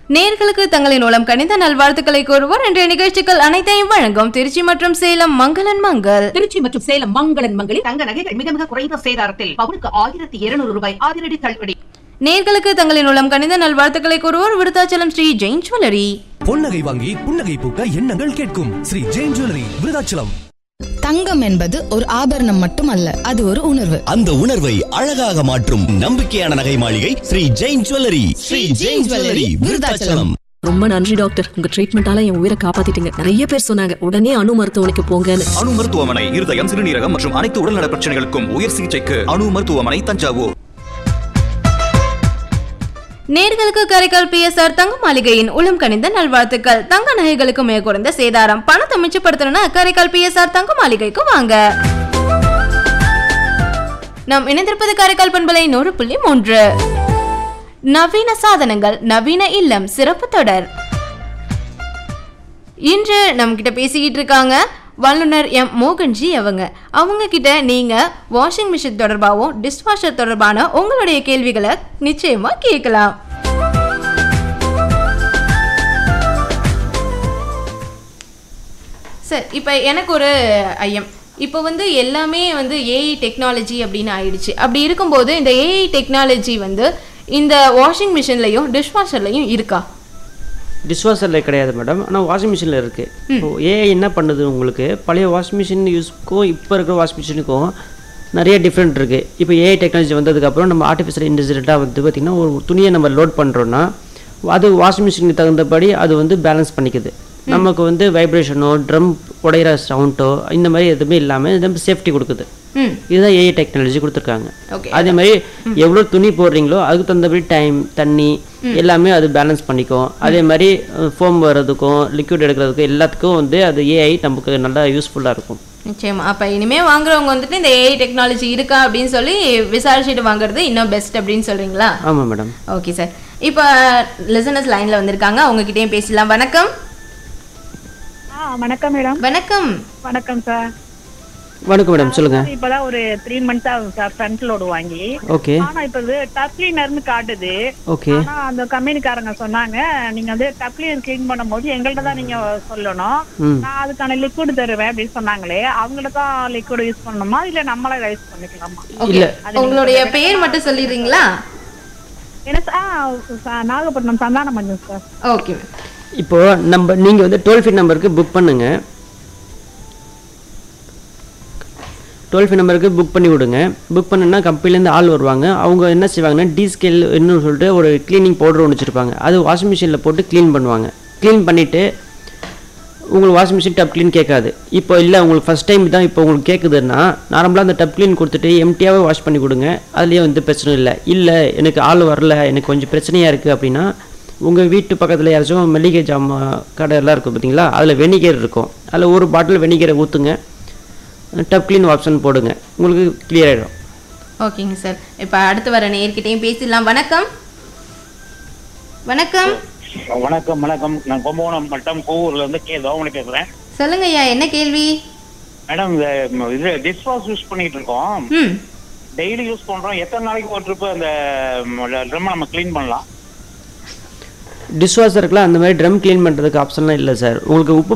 நேர்களுக்கு தங்களின் மூலம் கணித நல்வாழ்த்துக்களை கூறுவோர் இன்றைய நிகழ்ச்சிகள் அனைத்தையும் வழங்கும் திருச்சி மற்றும் சேலம் மங்களன் மங்கள் திருச்சி மற்றும் சேலம் மங்களன் மங்களில் தங்க நகைகள் மிக மிக குறைந்த சேதாரத்தில் பவுனுக்கு ஆயிரத்தி இருநூறு ரூபாய் அதிரடி தள்ளுபடி நேர்களுக்கு தங்களின் மூலம் கணித நல்வாழ்த்துக்களை கூறுவோர் விருத்தாச்சலம் ஸ்ரீ ஜெயின் ஜுவல்லரி பொன்னகை வாங்கி புன்னகை பூக்க எண்ணங்கள் கேட்கும் ஸ்ரீ ஜெயின் ஜுவல்லரி விருதாச்சலம் தங்கம் என்பது ஒரு ஆபரணம் மட்டுமல்ல அது ஒரு உணர்வு அந்த உணர்வை அழகாக மாற்றும் நம்பிக்கையான நகை மாளிகை ஸ்ரீ ஜெயின் ஜுவல்லரி ஸ்ரீ ஜெயின் ஜுவல்லரி விருதாச்சலம் ரொம்ப நன்றி டாக்டர் உங்க ட்ரீட்மெண்டால என் உயிரை காப்பாத்திட்டீங்க நிறைய பேர் சொன்னாங்க உடனே அணு மருத்துவமனைக்கு போங்கன்னு அணு மருத்துவமனை இருதயம் சிறுநீரகம் மற்றும் அனைத்து உடல்நல பிரச்சனைகளுக்கும் உயர் சிகிச்சைக்கு அணு மருத்துவமனை தஞ்சாவூர் நேர்களுக்கு காரைக்கால் பிஎஸ்ஆர் தங்க மாளிகையின் உளம் கணிந்த நல்வாழ்த்துக்கள் தங்க நகைகளுக்கு மிக குறைந்த சேதாரம் பணத்தை மிச்சப்படுத்தணும்னா காரைக்கால் பிஎஸ்ஆர் தங்க மாளிகைக்கு வாங்க நாம் இணைந்திருப்பது காரைக்கால் பண்பலை நூறு புள்ளி மூன்று நவீன சாதனங்கள் நவீன இல்லம் சிறப்பு தொடர் இன்று நம்ம கிட்ட பேசிக்கிட்டு இருக்காங்க வல்லுனர் எம் மோகன்ஜி அவங்க அவங்க கிட்ட நீங்க வாஷிங் மிஷின் தொடர்பாகவும் டிஷ்வாஷர் தொடர்பான உங்களுடைய கேள்விகளை நிச்சயமா கேட்கலாம் சார் இப்போ எனக்கு ஒரு ஐயம் இப்போ வந்து எல்லாமே வந்து ஏஐ டெக்னாலஜி அப்படின்னு ஆயிடுச்சு அப்படி இருக்கும்போது இந்த ஏஐ டெக்னாலஜி வந்து இந்த வாஷிங் மிஷின்லையும் டிஷ்வாஷர்லையும் இருக்கா டிஷ்வாஷரில் கிடையாது மேடம் ஆனால் வாஷிங் மிஷினில் இருக்குது இப்போ ஏஐ என்ன பண்ணுது உங்களுக்கு பழைய வாஷிங் மிஷின் யூஸ்க்கும் இப்போ இருக்கிற வாஷிங் மிஷினுக்கும் நிறைய டிஃப்ரெண்ட் இருக்குது இப்போ ஏஐ டெக்னாலஜி வந்ததுக்கப்புறம் நம்ம ஆர்டிஃபிஷியல் இன்டெலிஜென்ட்டாக வந்து பார்த்திங்கன்னா ஒரு துணியை நம்ம லோட் பண்ணுறோன்னா அது வாஷிங் மிஷினுக்கு தகுந்தபடி அது வந்து பேலன்ஸ் பண்ணிக்குது நமக்கு வந்து வைப்ரேஷனோ ட்ரம் உடையிற சவுண்டோ இந்த மாதிரி எதுவுமே இல்லாமல் நம்ம சேஃப்டி கொடுக்குது ம் இதுதான் ஏஐ டெக்னாலஜி கொடுத்துருக்காங்க ஓகே அதே மாதிரி எவ்வளோ துணி போடுறீங்களோ அதுக்கு தகுந்தபடி டைம் தண்ணி எல்லாமே அது பேலன்ஸ் பண்ணிக்கும் அதே மாதிரி ஃபோம் வர்றதுக்கும் லிக்விட் எடுக்கிறதுக்கும் எல்லாத்துக்கும் வந்து அது ஏஐ நமக்கு நல்லா யூஸ்ஃபுல்லாக இருக்கும் நிச்சயமா அப்ப இனிமே வாங்குறவங்க வந்துட்டு இந்த ஏஐ டெக்னாலஜி இருக்கா அப்படின்னு சொல்லி விசாரிச்சுட்டு வாங்குறது இன்னும் பெஸ்ட் அப்படின்னு சொல்றீங்களா ஆமாம் மேடம் ஓகே சார் இப்போ லிசனர்ஸ் லைன்ல வந்திருக்காங்க அவங்க கிட்டயும் பேசலாம் வணக்கம் ஆ வணக்கம் மேடம் வணக்கம் வணக்கம் சார் வணக்கம் மேடம் சொல்லுங்கள் இப்பதான் ஒரு த்ரீ மந்த்ஸ் ஆகும் சார் ஃப்ரண்ட் லோடு வாங்கி ஓகே ஆனா இப்ப இது டப் கிளீனர்னு காட்டுது ஓகே ஆனா அந்த கம்பெனிக்காரங்க சொன்னாங்க நீங்க வந்து டப் கிளீனர் கிளீன் பண்ணும்போது எங்கள்ட்ட தான் நீங்க சொல்லணும் ம் நான் அதுக்கான லிக்விட் தருவேன் அப்படின்னு சொன்னாங்களே அவங்கள்ட்ட தான் லிக்விட் யூஸ் பண்ணணுமா இல்ல நம்மளே யூஸ் பண்ணிக்கலாமா இல்லை உங்களுடைய பெயர் மட்டும் சொல்லிடுறீங்களா என்ன சார் நாகப்பட்டினம் சந்தான மஞ்சள் சார் ஓகே இப்போது நம்ம நீங்கள் வந்து டோல் ஃப்ரீ நம்பருக்கு புக் பண்ணுங்க டோல் ஃப்ரீ நம்பருக்கு புக் பண்ணி விடுங்க புக் பண்ணுன்னா கம்பெனிலேருந்து ஆள் வருவாங்க அவங்க என்ன செய்வாங்கன்னா டி ஸ்கேல் இன்னும் சொல்லிட்டு ஒரு க்ளீனிங் பவுடர் ஒன்று வச்சுருப்பாங்க அது வாஷிங் மிஷினில் போட்டு க்ளீன் பண்ணுவாங்க க்ளீன் பண்ணிவிட்டு உங்களுக்கு வாஷிங் மிஷின் டப் க்ளீன் கேட்காது இப்போ இல்லை உங்களுக்கு ஃபஸ்ட் டைம் தான் இப்போ உங்களுக்கு கேட்குதுன்னா நார்மலாக அந்த டப் க்ளீன் கொடுத்துட்டு எம்டியாகவே வாஷ் பண்ணி கொடுங்க அதுலேயே வந்து பிரச்சனை இல்லை இல்லை எனக்கு ஆள் வரல எனக்கு கொஞ்சம் பிரச்சனையாக இருக்குது அப்படின்னா உங்கள் வீட்டு பக்கத்தில் யாராச்சும் மளிகை ஜாமான் கடை எல்லாம் இருக்கும் பார்த்தீங்களா அதில் வெனிகர் இருக்கும் அதில் ஒரு பாட்டில் வெனிகரை ஊற்றுங்க டப் க்ளீன் ஆப்ஷன் போடுங்க உங்களுக்கு கிளியர் ஆகிடும் ஓகேங்க சார் இப்போ அடுத்து வர நேர்கிட்டையும் பேசிடலாம் வணக்கம் வணக்கம் வணக்கம் வணக்கம் நான் கும்பகோணம் மட்டம் கோவூர்ல இருந்து கே தோமணி பேசுறேன் சொல்லுங்க ஐயா என்ன கேள்வி மேடம் இந்த ம, இது டிஷ் வாஷ் யூஸ் பண்ணிட்டு இருக்கோம் ம் டெய்லி யூஸ் பண்றோம் எத்தனை நாளைக்கு ஒரு ட்ரிப் அந்த ட்ரம் நம்ம க்ளீன் பண்ணலாம் டிஷ்வாஷருக்குலாம் அந்த மாதிரி ட்ரம் க்ளீன் பண்ணுறதுக்கு ஆப்ஷன்லாம் இல்லை சார் உங்களுக்கு உப்பு